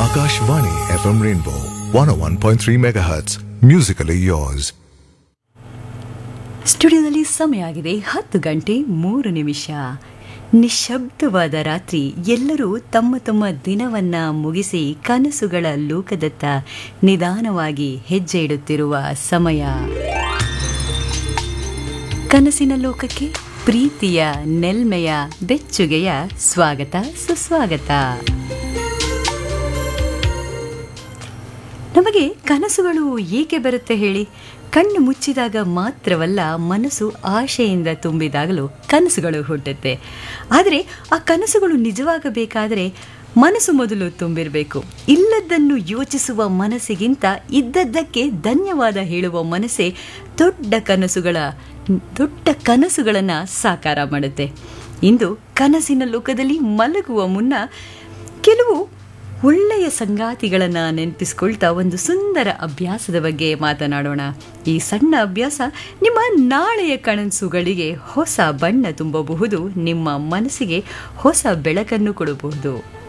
Akashvani FM Rainbow 101.3 MHz. Musically yours. ಸ್ಟುಡಿಯೋದಲ್ಲಿ ಸಮಯ ಆಗಿದೆ ಹತ್ತು ಗಂಟೆ ಮೂರು ನಿಮಿಷ ನಿಶಬ್ದವಾದ ರಾತ್ರಿ ಎಲ್ಲರೂ ತಮ್ಮ ತಮ್ಮ ದಿನವನ್ನ ಮುಗಿಸಿ ಕನಸುಗಳ ಲೋಕದತ್ತ ನಿಧಾನವಾಗಿ ಹೆಜ್ಜೆ ಇಡುತ್ತಿರುವ ಸಮಯ ಕನಸಿನ ಲೋಕಕ್ಕೆ ಪ್ರೀತಿಯ ನೆಲ್ಮೆಯ ಬೆಚ್ಚುಗೆಯ ಸ್ವಾಗತ ಸುಸ್ವಾಗತ ನಮಗೆ ಕನಸುಗಳು ಏಕೆ ಬರುತ್ತೆ ಹೇಳಿ ಕಣ್ಣು ಮುಚ್ಚಿದಾಗ ಮಾತ್ರವಲ್ಲ ಮನಸ್ಸು ಆಶೆಯಿಂದ ತುಂಬಿದಾಗಲೂ ಕನಸುಗಳು ಹುಟ್ಟುತ್ತೆ ಆದರೆ ಆ ಕನಸುಗಳು ನಿಜವಾಗಬೇಕಾದರೆ ಮನಸ್ಸು ಮೊದಲು ತುಂಬಿರಬೇಕು ಇಲ್ಲದನ್ನು ಯೋಚಿಸುವ ಮನಸ್ಸಿಗಿಂತ ಇದ್ದದ್ದಕ್ಕೆ ಧನ್ಯವಾದ ಹೇಳುವ ಮನಸ್ಸೇ ದೊಡ್ಡ ಕನಸುಗಳ ದೊಡ್ಡ ಕನಸುಗಳನ್ನು ಸಾಕಾರ ಮಾಡುತ್ತೆ ಇಂದು ಕನಸಿನ ಲೋಕದಲ್ಲಿ ಮಲಗುವ ಮುನ್ನ ಕೆಲವು ಒಳ್ಳೆಯ ಸಂಗಾತಿಗಳನ್ನು ನೆನಪಿಸ್ಕೊಳ್ತಾ ಒಂದು ಸುಂದರ ಅಭ್ಯಾಸದ ಬಗ್ಗೆ ಮಾತನಾಡೋಣ ಈ ಸಣ್ಣ ಅಭ್ಯಾಸ ನಿಮ್ಮ ನಾಳೆಯ ಕನಸುಗಳಿಗೆ ಹೊಸ ಬಣ್ಣ ತುಂಬಬಹುದು ನಿಮ್ಮ ಮನಸ್ಸಿಗೆ ಹೊಸ ಬೆಳಕನ್ನು ಕೊಡಬಹುದು